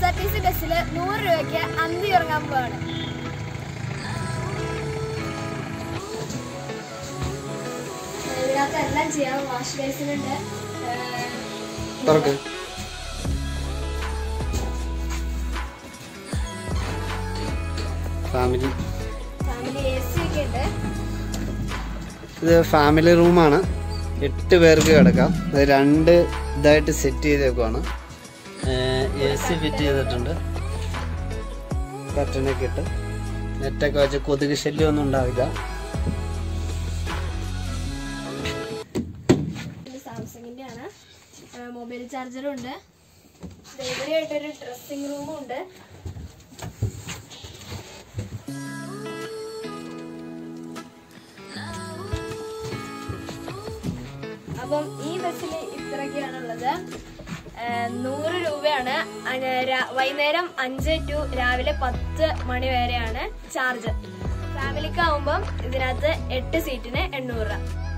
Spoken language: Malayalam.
എസ് ആർ ടി സി ബസ്സിൽ നൂറ് രൂപയ്ക്ക് അന്തി ഇറങ്ങാൻ പോവാണ് ഇതിനകത്ത് എല്ലാം ചെയ്യാം വാഷ് ബേസിനുണ്ട് തുറക്ക് ഫാമിലി ഫാമിലി എ സി ഒക്കെ ഉണ്ട് ഇത് ഫാമിലി റൂമാണ് എട്ട് പേർക്ക് കിടക്കാം ഇത് രണ്ട് ഇതായിട്ട് സെറ്റ് ചെയ്തേക്കുവാണ് എ സി ഫിറ്റ് ചെയ്തിട്ടുണ്ട് കർട്ടനൊക്കെ ഇട്ട് നെറ്റൊക്കെ വെച്ച് കൊതുക് ശല്യം ഒന്നും ഉണ്ടാവില്ല ഇത് സാംസങ്ങിന്റെ ആണ് മൊബൈൽ ചാർജറും ഉണ്ട് ദേ ഇവിടെയായിട്ടൊരു ഡ്രസ്സിംഗ് റൂമും ഉണ്ട് അപ്പം ഈ ബസ്സിൽ ഇത്രയൊക്കെയാണുള്ളത് ഏഹ് നൂറ് രൂപയാണ് അന- രാ- വൈകുന്നേരം അഞ്ച് ടു രാവിലെ പത്ത് മണി വരെയാണ് ചാർജ് ഫാമിലിക്ക് ആവുമ്പം ഇതിനകത്ത് എട്ട് സീറ്റിന് എണ്ണൂറ് രൂപ